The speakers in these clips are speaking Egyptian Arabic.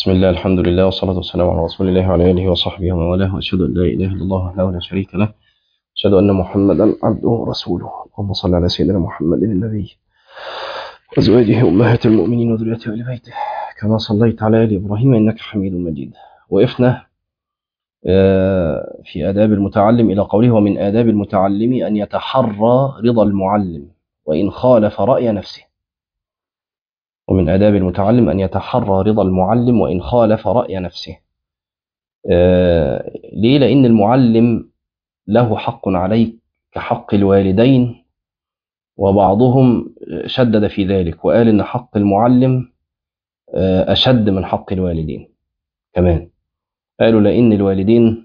بسم الله الحمد لله والصلاة والسلام على رسول الله وعلى آله وصحبه ومن والاه وأشهد أن لا إله إلا الله وحده لا شريك له أشهد أن محمدا عبده ورسوله اللهم صل على سيدنا محمد النبي وأزواجه أمهات المؤمنين وذريته وآل بيته كما صليت على آل إبراهيم إنك حميد مجيد وقفنا في آداب المتعلم إلى قوله ومن آداب المتعلم أن يتحرى رضا المعلم وإن خالف رأي نفسه ومن آداب المتعلم أن يتحرى رضا المعلم وإن خالف رأي نفسه ليه؟ لأن المعلم له حق عليك كحق الوالدين وبعضهم شدد في ذلك وقال إن حق المعلم أشد من حق الوالدين كمان قالوا لأن الوالدين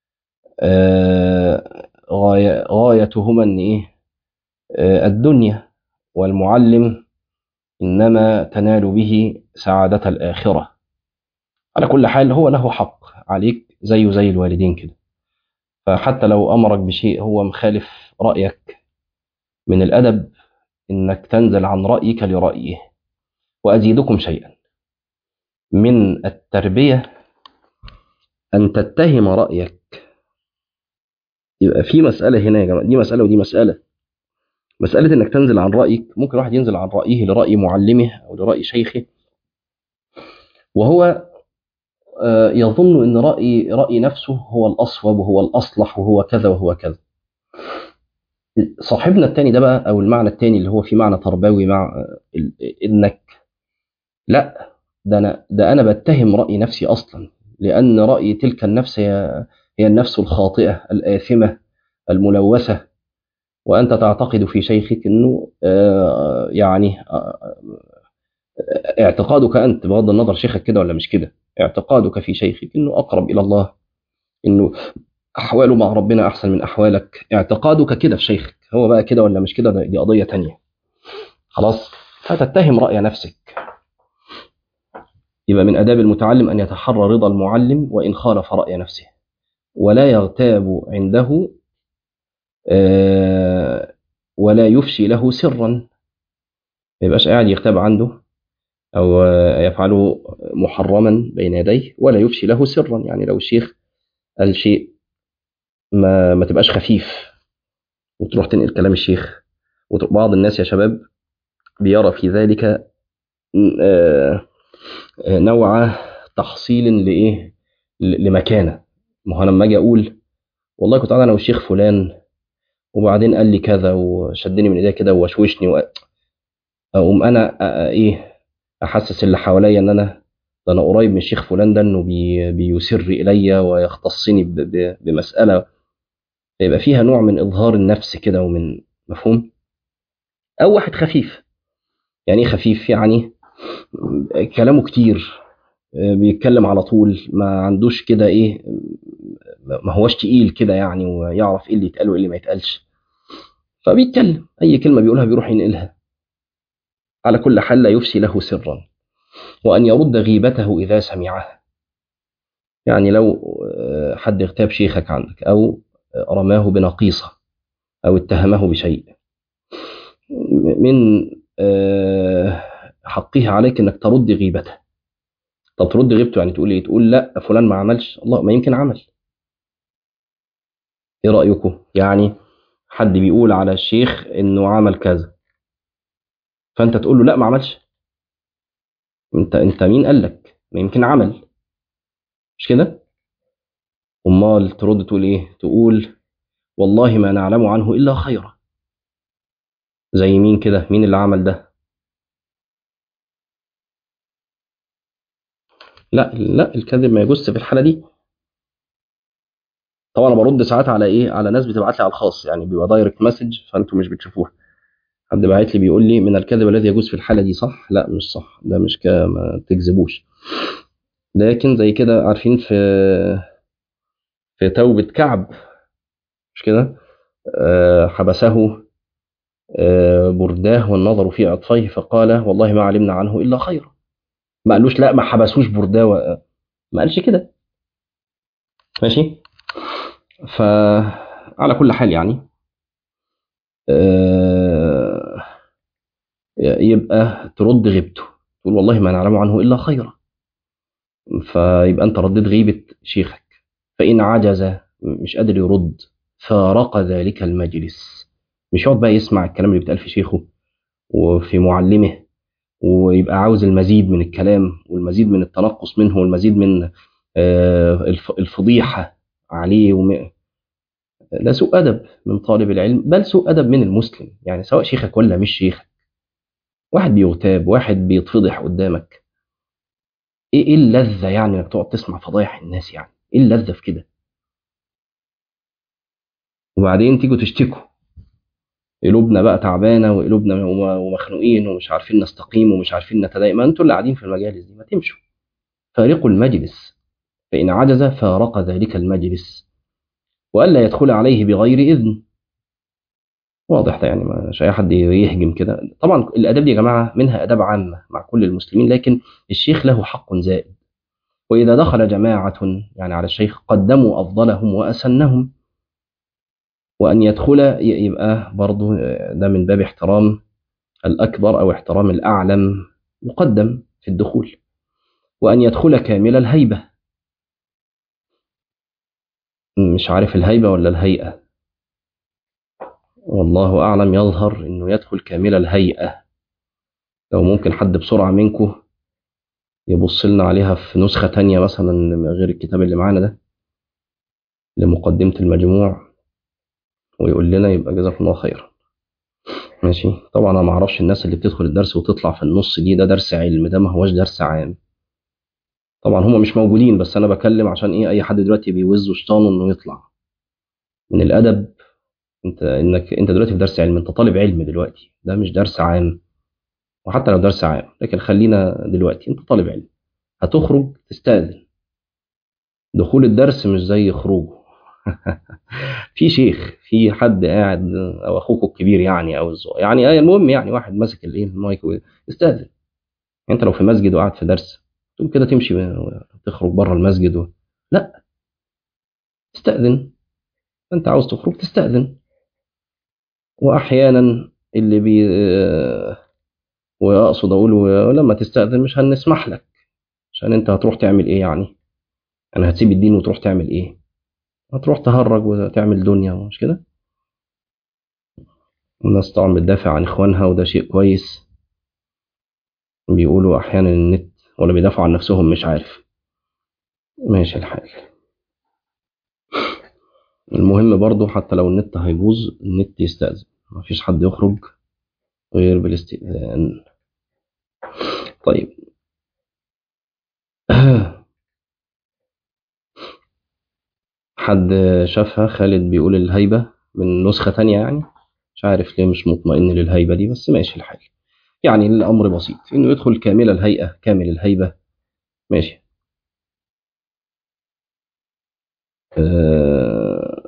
غاية غايتهما إن إيه الدنيا والمعلم إنما تنال به سعادة الآخرة على كل حال هو له حق عليك زيه زي الوالدين كده فحتى لو أمرك بشيء هو مخالف رأيك من الأدب إنك تنزل عن رأيك لرأيه وأزيدكم شيئا من التربية أن تتهم رأيك يبقى في مسألة هنا يا جماعة دي مسألة ودي مسألة مسألة إنك تنزل عن رأيك ممكن واحد ينزل عن رأيه لرأي معلمه أو لرأي شيخه وهو يظن إن رأي رأي نفسه هو الأصوب وهو الأصلح وهو كذا وهو كذا صاحبنا التاني ده بقى أو المعنى التاني اللي هو في معنى تربوي مع إنك لا ده أنا ده أنا بتهم رأي نفسي أصلا لأن رأي تلك النفس هي هي النفس الخاطئة الآثمة الملوثة وأنت تعتقد في شيخك أنه يعني اعتقادك أنت بغض النظر شيخك كده ولا مش كده اعتقادك في شيخك أنه أقرب إلى الله أنه أحواله مع ربنا أحسن من أحوالك اعتقادك كده في شيخك هو بقى كده ولا مش كده دي قضية تانية خلاص فتتهم رأي نفسك يبقى من أداب المتعلم أن يتحرى رضا المعلم وإن خالف رأي نفسه ولا يغتاب عنده ولا يفشي له سرا ما يبقاش قاعد يغتاب عنده أو يفعله محرما بين يديه ولا يفشي له سرا يعني لو الشيخ قال شيء ما, ما تبقاش خفيف وتروح تنقل كلام الشيخ وبعض الناس يا شباب بيرى في ذلك نوع تحصيل لإيه لمكانة ما هو لما أجي أقول والله كنت قاعد أنا والشيخ فلان وبعدين قال لي كذا وشدني من ايديه كده ووشوشني و... اقوم انا ايه احسس اللي حواليا ان انا ده انا قريب من الشيخ فلان ده انه بي... بيسر الي ويختصني ب... ب... بمساله يبقى فيها نوع من اظهار النفس كده ومن مفهوم او واحد خفيف يعني ايه خفيف يعني كلامه كتير بيتكلم على طول ما عندوش كده ايه ما هوش تقيل كده يعني ويعرف ايه اللي يتقال وايه اللي ما يتقالش فبيتكلم اي كلمه بيقولها بيروح ينقلها على كل حال لا يفسي له سرا وان يرد غيبته اذا سمعها يعني لو حد اغتاب شيخك عندك او رماه بنقيصه او اتهمه بشيء من حقه عليك انك ترد غيبته طب ترد غيبته يعني تقول ايه تقول لا فلان ما عملش الله ما يمكن عمل ايه رايكم يعني حد بيقول على الشيخ انه عمل كذا فانت تقول له لا ما عملش انت انت مين قال لك ما يمكن عمل مش كده امال ترد تقول ايه تقول والله ما نعلم عنه الا خيرا زي مين كده مين اللي عمل ده لا لا الكذب ما يجوز في الحاله دي طبعا انا برد ساعات على ايه على ناس بتبعت لي على الخاص يعني بيبقى دايركت مسج فانتوا مش بتشوفوها حد باعت لي بيقول لي من الكذب الذي يجوز في الحاله دي صح لا مش صح ده مش كده ما تكذبوش لكن زي كده عارفين في في توبة كعب مش كده أه حبسه أه برداه والنظر في عطفيه فقال والله ما علمنا عنه الا خيرا ما قالوش لا ما حبسوش برداه ما قالش كده ماشي فعلى كل حال يعني آه يبقى ترد غيبته تقول والله ما نعلم عنه إلا خيرا فيبقى أنت رديت غيبة شيخك فإن عجز مش قادر يرد فارق ذلك المجلس مش يقعد بقى يسمع الكلام اللي بيتقال في شيخه وفي معلمه ويبقى عاوز المزيد من الكلام والمزيد من التنقص منه والمزيد من آه، الف- الفضيحة عليه وم... ده سوء أدب من طالب العلم بل سوء أدب من المسلم يعني سواء شيخك ولا مش شيخك واحد بيغتاب واحد بيتفضح قدامك ايه ايه اللذة يعني انك تقعد تسمع فضايح الناس يعني ايه اللذة في كده وبعدين تيجوا تشتكوا قلوبنا بقى تعبانة وقلوبنا وم- ومخنوقين ومش عارفين نستقيم ومش عارفين نتدين ما انتوا اللي قاعدين في المجالس دي ما تمشوا فارقوا المجلس فإن عجز فارق ذلك المجلس وألا يدخل عليه بغير إذن واضح ده يعني مش أي حد يهجم كده طبعا الآداب دي يا جماعة منها آداب عامة مع كل المسلمين لكن الشيخ له حق زائد وإذا دخل جماعة يعني على الشيخ قدموا أفضلهم وأسنهم وأن يدخل ي- يبقى برضو ده من باب احترام الأكبر أو احترام الأعلم يقدم في الدخول وأن يدخل كامل الهيبة مش عارف الهيبة ولا الهيئة والله أعلم يظهر إنه يدخل كامل الهيئة لو ممكن حد بسرعة منكم يبص لنا عليها في نسخة تانية مثلا غير الكتاب اللي معانا ده لمقدمة المجموع ويقول لنا يبقى جزاكم الله خيرا ماشي طبعا انا ما اعرفش الناس اللي بتدخل الدرس وتطلع في النص دي ده درس علم ده ما هوش درس عام طبعا هم مش موجودين بس انا بكلم عشان ايه اي حد دلوقتي بيوز شيطانه انه يطلع من الادب انت انك انت دلوقتي في درس علم انت طالب علم دلوقتي ده مش درس عام وحتى لو درس عام لكن خلينا دلوقتي انت طالب علم هتخرج تستأذن دخول الدرس مش زي خروجه في شيخ في حد قاعد او اخوك الكبير يعني او الصغير يعني آه المهم يعني واحد ماسك الايه المايك استاذن انت لو في مسجد وقاعد في درس تقوم كده تمشي تخرج بره المسجد و... لا استاذن انت عاوز تخرج تستاذن واحيانا اللي بي آه، واقصد اقول ولما تستاذن مش هنسمح لك عشان انت هتروح تعمل ايه يعني يعني هتسيب الدين وتروح تعمل ايه هتروح تهرج وتعمل دنيا مش كده الناس طبعا بتدافع عن اخوانها وده شيء كويس بيقولوا احيانا النت ولا بيدافعوا عن نفسهم مش عارف ماشي الحال المهم برضو حتى لو النت هيبوظ النت يستأذن مفيش حد يخرج غير بالاستئذان طيب حد شافها خالد بيقول الهيبة من نسخة تانية يعني مش عارف ليه مش مطمئن للهيبة دي بس ماشي الحال يعني الأمر بسيط إنه يدخل كامل الهيئة كامل الهيبة ماشي آه،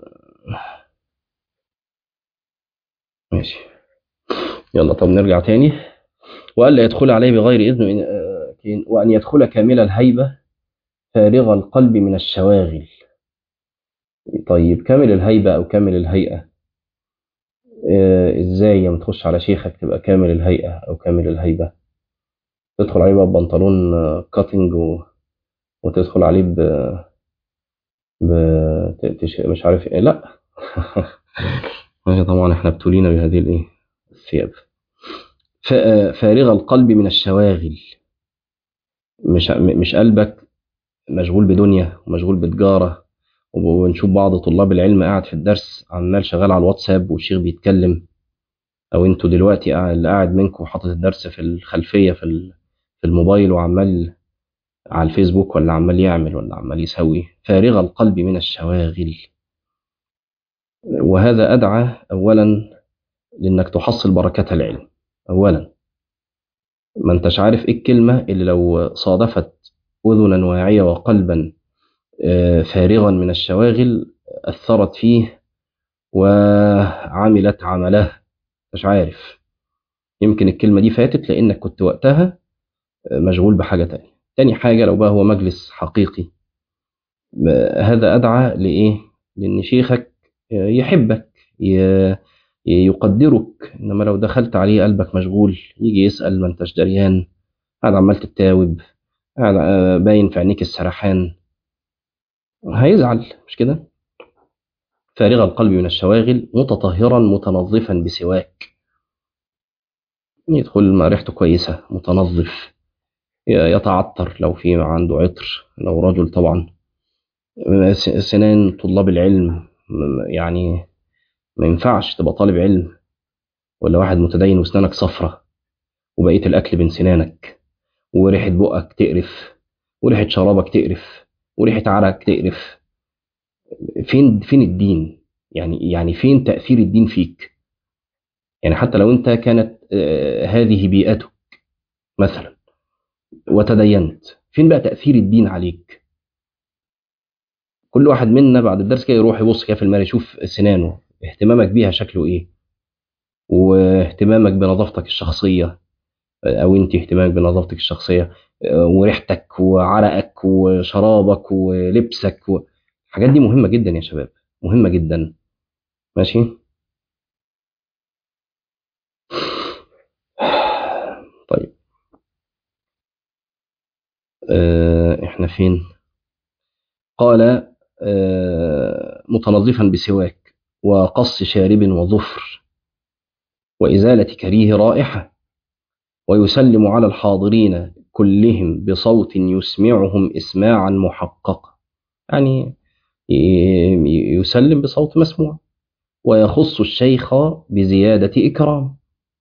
ماشي يلا طب نرجع تاني وألا يدخل عليه بغير إذن آه، وأن يدخل كامل الهيبة فارغ القلب من الشواغل طيب كامل الهيبة أو كامل الهيئة آه، إزاي لما تخش على شيخك تبقى كامل الهيئة أو كامل الهيبة تدخل عليه بقى ببنطلون آه، كاتنج و... وتدخل عليه ب... ب... ت- تش... مش عارف إيه لا ماشي طبعا احنا ابتلينا بهذه الايه الثياب ف... فارغ القلب من الشواغل مش مش قلبك مشغول بدنيا ومشغول بتجارة ونشوف بعض طلاب العلم قاعد في الدرس عمال شغال على الواتساب والشيخ بيتكلم او انتوا دلوقتي قاعد- اللي قاعد منكم حاطط الدرس في الخلفية في ال- في الموبايل وعمال على الفيسبوك ولا عمال يعمل ولا عمال يسوي فارغ القلب من الشواغل وهذا أدعى أولا لأنك تحصل بركات العلم أولا ما انتش عارف ايه الكلمة اللي لو صادفت أذنا واعية وقلبا آه، فارغا من الشواغل أثرت فيه وعملت عمله مش عارف يمكن الكلمة دي فاتت لأنك كنت وقتها آه، مشغول بحاجة تانية تاني حاجة لو بقى هو مجلس حقيقي آه، هذا أدعى لإيه؟ لأن شيخك آه، يحبك ي- يقدرك إنما لو دخلت عليه قلبك مشغول يجي يسأل ما انتش دريان قاعد عمال تتاوب قاعد آه، باين في عينيك السرحان هيزعل مش كده فارغ القلب من الشواغل متطهرا متنظفا بسواك يدخل ما ريحته كويسة متنظف ي- يتعطر لو في عنده عطر لو رجل طبعا س- سنان طلاب العلم م- يعني ما ينفعش تبقى طالب علم ولا واحد متدين وسنانك صفرة وبقية الأكل بين سنانك وريحة بقك تقرف وريحة شرابك تقرف وريحة عرقك تقرف فين فين الدين يعني يعني فين تأثير الدين فيك يعني حتى لو انت كانت آه، هذه بيئتك مثلا وتدينت فين بقى تأثير الدين عليك كل واحد منا بعد الدرس كده يروح يبص كده في المراية يشوف سنانه اهتمامك بيها شكله ايه واهتمامك بنظافتك الشخصية او انت اهتمامك بنظافتك الشخصية آه، وريحتك وعرقك وشرابك ولبسك و... الحاجات دي مهمة جدا يا شباب مهمة جدا ماشي طيب آه، احنا فين قال آه، متنظفا بسواك وقص شارب وظفر وإزالة كريه رائحة ويسلم على الحاضرين كلهم بصوت يسمعهم إسماعا محققا يعني ي- يسلم بصوت مسموع ويخص الشيخ بزيادة إكرام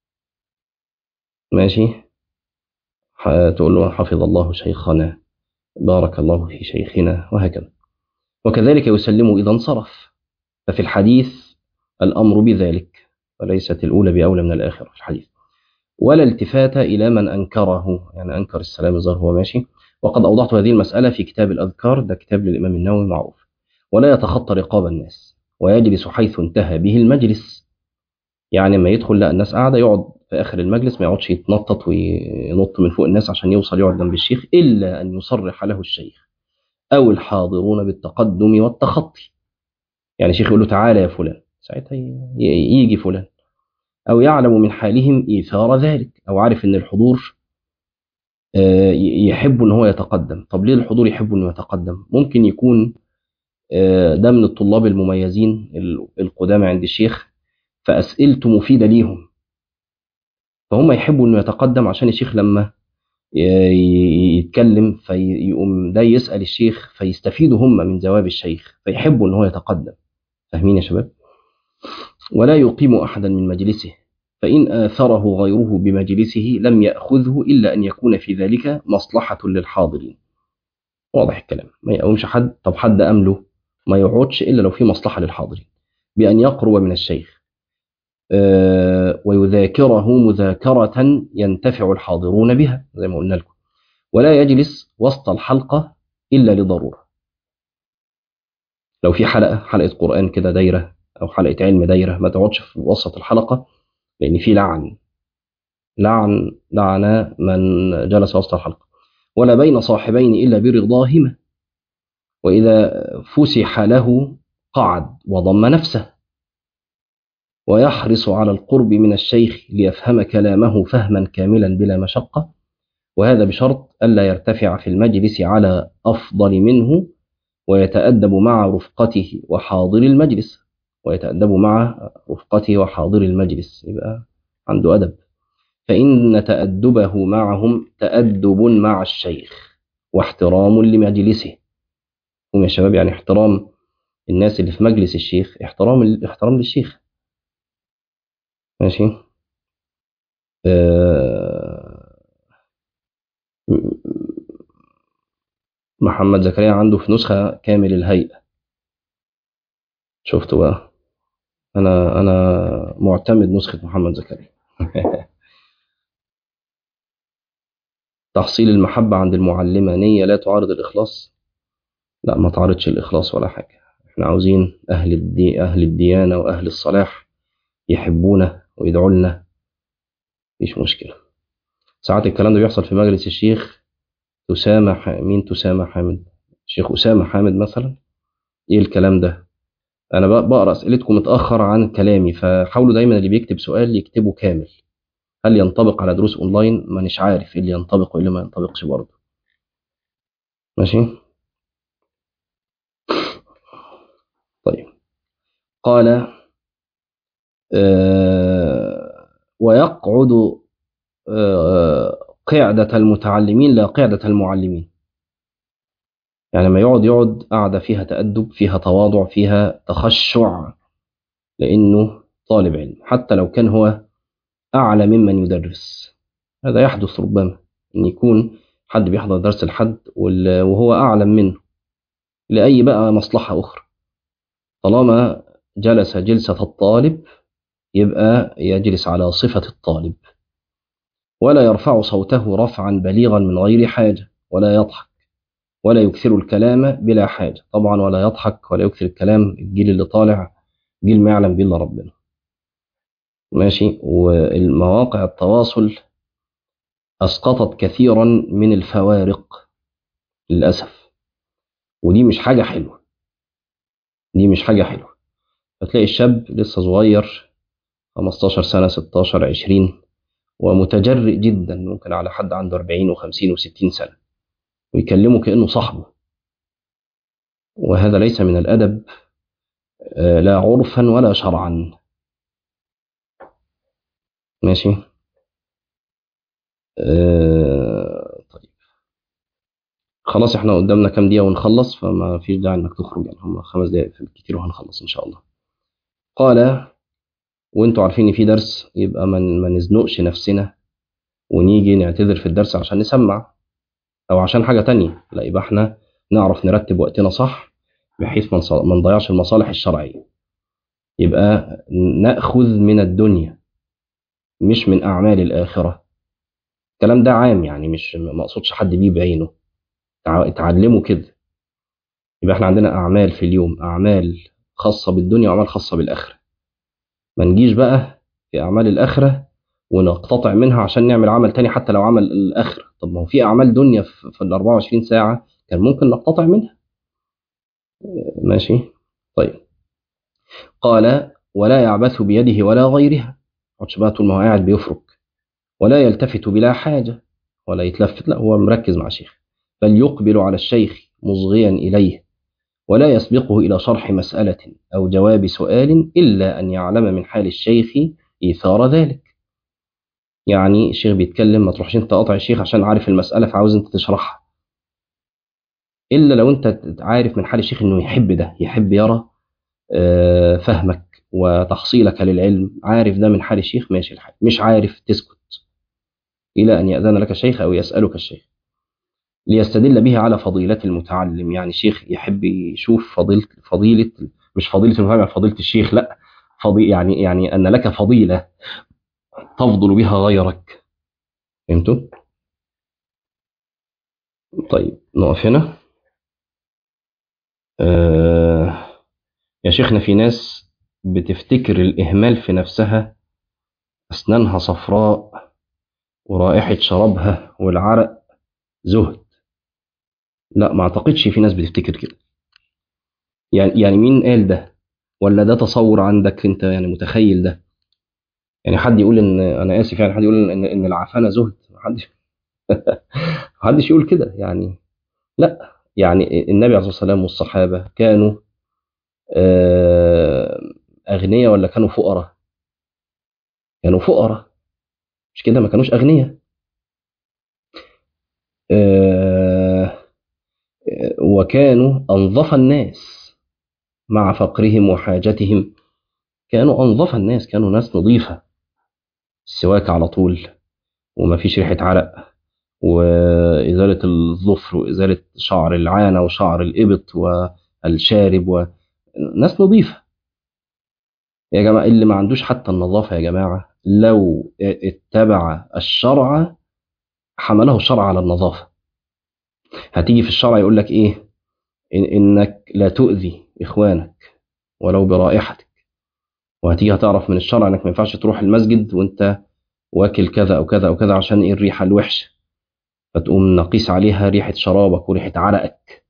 ماشي ح- تقول له حفظ الله شيخنا بارك الله في شيخنا وهكذا وكذلك يسلم إذا انصرف ففي الحديث الأمر بذلك وليست الأولى بأولى من الآخرة في الحديث ولا التفات إلى من أنكره يعني أنكر السلام الظاهر هو ماشي وقد أوضحت هذه المسألة في كتاب الأذكار ده كتاب للإمام النووي معروف ولا يتخطى رقاب الناس ويجلس حيث انتهى به المجلس يعني ما يدخل لا الناس قاعدة يقعد في آخر المجلس ما يقعدش يتنطط وينط من فوق الناس عشان يوصل يقعد جنب الشيخ إلا أن يصرح له الشيخ أو الحاضرون بالتقدم والتخطي يعني شيخ يقول له تعالى يا فلان ساعتها ي- ي- يجي فلان أو يعلم من حالهم إيثار ذلك أو عارف إن الحضور آه، ي- يحب إن هو يتقدم طب ليه الحضور يحب إنه يتقدم ممكن يكون آه، ده من الطلاب المميزين ال- القدامى عند الشيخ فأسئلته مفيدة ليهم فهم يحبوا إنه يتقدم عشان الشيخ لما ي- ي- يتكلم فيقوم ده يسأل الشيخ فيستفيدوا هم من جواب الشيخ فيحبوا إن هو يتقدم فاهمين يا شباب ولا يقيم أحدا من مجلسه فإن آثره غيره بمجلسه لم يأخذه إلا أن يكون في ذلك مصلحة للحاضرين واضح الكلام ما يقومش حد طب حد أمله ما يقعدش إلا لو في مصلحة للحاضرين بأن يقرب من الشيخ آه، ويذاكره مذاكرة ينتفع الحاضرون بها زي ما قلنا لكم ولا يجلس وسط الحلقة إلا لضرورة لو في حلقة حلقة قرآن كده دايرة أو حلقة علم دايرة ما تقعدش في وسط الحلقة لأن في لعن لعن لعن من جلس وسط الحلقة ولا بين صاحبين إلا برضاهما وإذا فسح له قعد وضم نفسه ويحرص على القرب من الشيخ ليفهم كلامه فهما كاملا بلا مشقة وهذا بشرط ألا يرتفع في المجلس على أفضل منه ويتأدب مع رفقته وحاضر المجلس ويتأدب مع رفقته وحاضر المجلس يبقى عنده أدب فإن تأدبه معهم تأدب مع الشيخ واحترام لمجلسه هم يا شباب يعني احترام الناس اللي في مجلس الشيخ احترام احترام للشيخ ماشي آه محمد زكريا عنده في نسخة كامل الهيئة شفتوا بقى أنا أنا معتمد نسخة محمد زكريا تحصيل المحبة عند المعلمة نية لا تعارض الإخلاص لا ما تعارضش الإخلاص ولا حاجة احنا عاوزين أهل الدي أهل الديانة وأهل الصلاح يحبونا ويدعوا لنا مفيش مشكلة ساعات الكلام ده بيحصل في مجلس الشيخ أسامة ح... مين تسامة حامد الشيخ أسامة حامد مثلا إيه الكلام ده أنا بق- بقرأ أسئلتكم متأخر عن كلامي فحاولوا دايما اللي بيكتب سؤال يكتبه كامل هل ينطبق على دروس أونلاين مانيش عارف إيه اللي ينطبق وإيه اللي ما ينطبقش برضه ماشي طيب قال آه ويقعد آه قعدة المتعلمين لا قعدة المعلمين يعني لما يقعد يقعد قعدة فيها تأدب فيها تواضع فيها تخشع لأنه طالب علم حتى لو كان هو أعلى ممن يدرس هذا يحدث ربما أن يكون حد بيحضر درس الحد وهو أعلم منه لأي بقى مصلحة أخرى طالما جلس جلسة الطالب يبقى يجلس على صفة الطالب ولا يرفع صوته رفعا بليغا من غير حاجة ولا يضحك ولا يكثر الكلام بلا حاجة طبعا ولا يضحك ولا يكثر الكلام الجيل اللي طالع جيل ما يعلم به الا ربنا ماشي والمواقع التواصل أسقطت كثيرا من الفوارق للأسف ودي مش حاجة حلوة دي مش حاجة حلوة فتلاقي الشاب لسه صغير 15 سنة 16 20 ومتجرئ جدا ممكن على حد عنده 40 و50 و60 سنة ويكلمه كأنه صاحبه وهذا ليس من الأدب لا عرفا ولا شرعا ماشي آه طيب خلاص احنا قدامنا كام دقيقة ونخلص فما فيش داعي انك تخرج يعني هم خمس دقايق في الكتير وهنخلص ان شاء الله قال وانتوا عارفين ان في درس يبقى ما ما نزنقش نفسنا ونيجي نعتذر في الدرس عشان نسمع او عشان حاجة تانية لا يبقى احنا نعرف نرتب وقتنا صح بحيث ما نضيعش المصالح الشرعية يبقى نأخذ من الدنيا مش من أعمال الآخرة الكلام ده عام يعني مش ما اقصدش حد بيه بعينه اتعلموا كده يبقى احنا عندنا أعمال في اليوم أعمال خاصة بالدنيا وأعمال خاصة بالآخرة ما نجيش بقى في أعمال الآخرة ونقتطع منها عشان نعمل عمل تاني حتى لو عمل الآخرة طب ما هو في أعمال دنيا في ال 24 ساعة كان ممكن نقتطع منها ماشي طيب قال ولا يعبث بيده ولا غيرها يقعدش بقى طول ما هو قاعد بيفرك ولا يلتفت بلا حاجة ولا يتلفت لا هو مركز مع شيخ بل يقبل على الشيخ مصغيا إليه ولا يسبقه إلى شرح مسألة أو جواب سؤال إلا أن يعلم من حال الشيخ إيثار ذلك يعني الشيخ بيتكلم ما تروحش انت قاطع الشيخ عشان عارف المسألة فعاوز انت تشرحها إلا لو انت عارف من حال الشيخ انه يحب ده يحب يرى فهمك وتحصيلك للعلم عارف ده من حال الشيخ ماشي الحال مش عارف تسكت إلى أن يأذن لك الشيخ أو يسألك الشيخ ليستدل به على فضيلة المتعلم يعني شيخ يحب يشوف فضيلة فضيلة مش فضيلة المتعلم فضيلة الشيخ لا فضي يعني يعني أن لك فضيلة تفضل بها غيرك فهمتوا؟ طيب نقف هنا آه يا شيخنا في ناس بتفتكر الإهمال في نفسها أسنانها صفراء ورائحة شرابها والعرق زهد لا ما أعتقدش في ناس بتفتكر كده يعني يعني مين قال ده ولا ده تصور عندك أنت يعني متخيل ده يعني حد يقول إن أنا آسف يعني حد يقول إن إن العفانة زهد محدش محدش يقول كده يعني لا يعني النبي عليه الصلاة والسلام والصحابة كانوا أغنياء ولا كانوا فقراء كانوا فقراء مش كده ما كانوش أغنياء وكانوا أنظف الناس مع فقرهم وحاجتهم كانوا أنظف الناس كانوا ناس نظيفة السواك على طول وما فيش ريحة عرق وإزالة الظفر وإزالة شعر العانة وشعر الإبط والشارب و... ناس نظيفة يا جماعة اللي ما عندوش حتى النظافة يا جماعة لو اتبع الشرع حمله الشرع على النظافة هتيجي في الشرع يقول لك ايه إن انك لا تؤذي اخوانك ولو برائحتك وهتيجي هتعرف من الشرع انك ما ينفعش تروح المسجد وانت واكل كذا او كذا او كذا عشان ايه الريحة الوحشة فتقوم نقيس عليها ريحة شرابك وريحة عرقك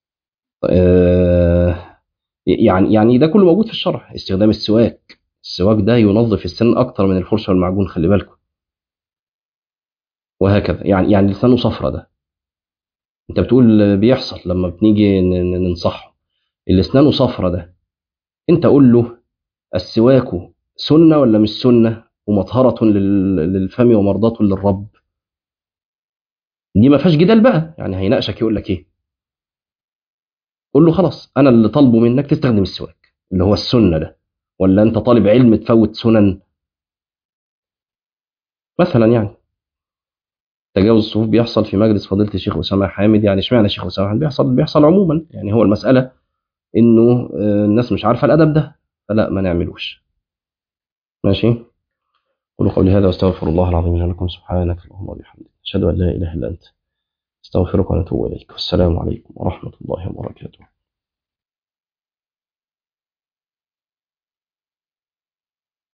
آه يعني يعني ده كله موجود في الشرع استخدام السواك السواك ده ينظف السن اكتر من الفرشه والمعجون خلي بالكم وهكذا يعني يعني لسانه صفرة ده انت بتقول بيحصل لما بنيجي ن- ن- ننصحه اللي اسنانه صفرة ده انت قول له السواك سنة ولا مش سنة ومطهرة لل- للفم ومرضاة للرب دي ما فيهاش جدال بقى يعني هيناقشك يقول لك ايه قول له خلاص انا اللي طالبه منك تستخدم السواك اللي هو السنة ده ولا انت طالب علم تفوت سنن مثلا يعني تجاوز الصفوف بيحصل في مجلس فضيلة الشيخ أسامة حامد يعني اشمعنى الشيخ أسامة حامد بيحصل بيحصل عموما يعني هو المسألة إنه آه، الناس مش عارفة الأدب ده فلا ما نعملوش ماشي قولوا قولي هذا واستغفر الله العظيم لي ولكم سبحانك اللهم وبحمدك أشهد أن لا إله إلا أنت استغفرك ونتوب إليك والسلام عليكم ورحمة الله وبركاته